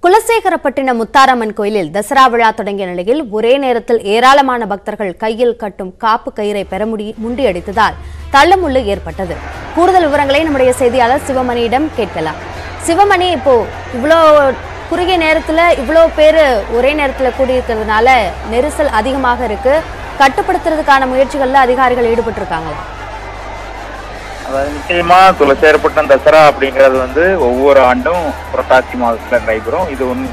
குலசேகரப்பட்டினம் முத்தாரம்மன் கோயிலில் தசரா விழா தொடங்கிய நிலையில் ஒரே நேரத்தில் ஏராளமான பக்தர்கள் கையில் கட்டும் காப்பு கயிறை பெற முடி முண்டியடித்ததால் தள்ளமுள்ளு ஏற்பட்டது கூடுதல் விவரங்களை நம்முடைய செய்தியாளர் சிவமணியிடம் கேட்கலாம் சிவமணி இப்போ இவ்வளோ குறுகிய நேரத்துல இவ்வளோ பேர் ஒரே நேரத்துல கூடியிருக்கிறதுனால நெரிசல் அதிகமாக இருக்கு கட்டுப்படுத்துறதுக்கான முயற்சிகள்ல அதிகாரிகள் ஈடுபட்டு இருக்காங்களா அதாவது நிச்சயமா துளசேரப்பட்டினம் தசரா அப்படிங்கிறது வந்து ஒவ்வொரு ஆண்டும் புரட்டாசி மாதத்துல நடைபெறும் இது ஒன்று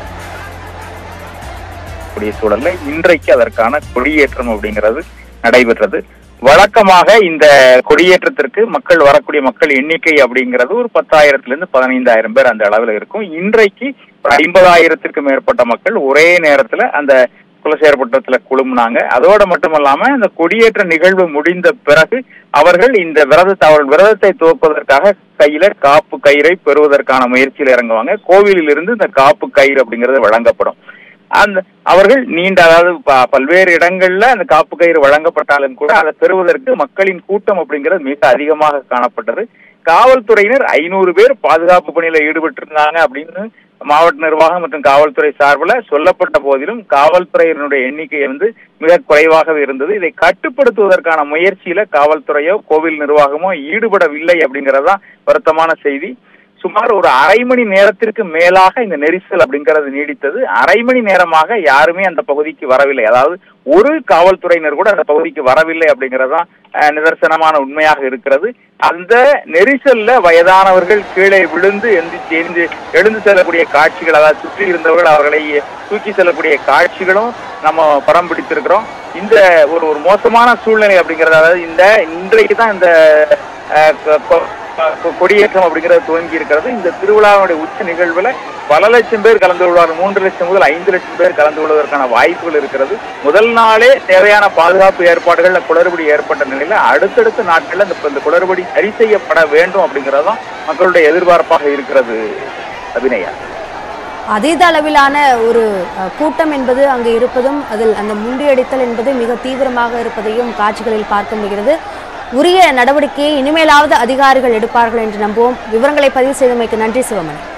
கூடிய சூழல்ல இன்றைக்கு அதற்கான கொடியேற்றம் அப்படிங்கிறது நடைபெற்றது வழக்கமாக இந்த கொடியேற்றத்திற்கு மக்கள் வரக்கூடிய மக்கள் எண்ணிக்கை அப்படிங்கிறது ஒரு பத்தாயிரத்துல இருந்து பதினைந்தாயிரம் பேர் அந்த அளவில் இருக்கும் இன்றைக்கு ஒரு ஐம்பதாயிரத்திற்கு மேற்பட்ட மக்கள் ஒரே நேரத்துல அந்த குலசேரப்பட்டத்துல குழுமுனாங்க அதோட மட்டுமல்லாம இந்த கொடியேற்ற நிகழ்வு முடிந்த பிறகு அவர்கள் இந்த விரதத்தை அவர்கள் விரதத்தை துவக்குவதற்காக கையில காப்பு கயிறை பெறுவதற்கான முயற்சியில் இறங்குவாங்க கோவிலில் இருந்து இந்த காப்பு கயிறு அப்படிங்கிறது வழங்கப்படும் அந்த அவர்கள் நீண்ட அதாவது ப- பல்வேறு இடங்கள்ல அந்த காப்பு கயிறு வழங்கப்பட்டாலும் கூட அதை பெறுவதற்கு மக்களின் கூட்டம் அப்படிங்கிறது மிக அதிகமாக காணப்பட்டது காவல்துறையினர் ஐநூறு பேர் பாதுகாப்பு பணியில ஈடுபட்டிருந்தாங்க அப்படின்னு மாவட்ட நிர்வாகம் மற்றும் காவல்துறை சார்பில் சொல்லப்பட்ட போதிலும் காவல்துறையினருடைய எண்ணிக்கை வந்து மிக குறைவாகவே இருந்தது இதை கட்டுப்படுத்துவதற்கான முயற்சியில காவல்துறையோ கோவில் நிர்வாகமோ ஈடுபடவில்லை அப்படிங்கறதுதான் வருத்தமான செய்தி சுமார் ஒரு அரை மணி நேரத்திற்கு மேலாக இந்த நெரிசல் அப்படிங்கிறது நீடித்தது அரை மணி நேரமாக யாருமே அந்த பகுதிக்கு வரவில்லை அதாவது ஒரு காவல்துறையினர் கூட அந்த பகுதிக்கு வரவில்லை அப்படிங்கறதுதான் அஹ், நிதர்சனமான உண்மையாக இருக்கிறது அந்த நெரிசல்ல வயதானவர்கள் கீழே விழுந்து எந்திரிச்சு எழுந்து எழுந்து செல்லக்கூடிய காட்சிகள் அதாவது சுற்றி இருந்தவர்கள் அவர்களை தூக்கி செல்லக்கூடிய காட்சிகளும் நம்ம படம் பிடித்திருக்கிறோம் இந்த ஒரு ஒரு மோசமான சூழ்நிலை அப்படிங்கிறது அதாவது இந்த இன்றைக்கு தான் இந்த அஹ், கொ- கொ- கொ- கொடியேற்றம் அப்படிங்கிறது துவங்கி இருக்கிறது இந்த திருவிழாவுடைய உச்ச நிகழ்வுல பல லட்சம் பேர் கலந்து கொள்வார்கள் மூன்று லட்சம் முதல் ஐந்து லட்சம் பேர் கலந்து கொள்வதற்கான வாய்ப்புகள் இருக்கிறது முதல் நாளே தேவையான பாதுகாப்பு ஏற்பாடுகள் குளறுபடி ஏற்பட்ட நிலையில அடுத்தடுத்த நாட்கள்ல இந்த இந்த குளறுபடி சரி செய்யப்பட வேண்டும் அப்படிங்கறதும் மக்களுடைய எதிர்பார்ப்பாக இருக்கிறது அபிநயா அதீத அளவிலான ஒரு அஹ், கூட்டம் என்பது அங்கு இருப்பதும் அதில் அந்த முண்டியடித்தல் என்பது மிக தீவிரமாக இருப்பதையும் காட்சிகளில் பார்க்க முடிகிறது உரிய நடவடிக்கையை இனிமேலாவது அதிகாரிகள் எடுப்பார்கள் என்று நம்புவோம் விவரங்களை பதிவு செய்தமைக்கு நன்றி சிவமணி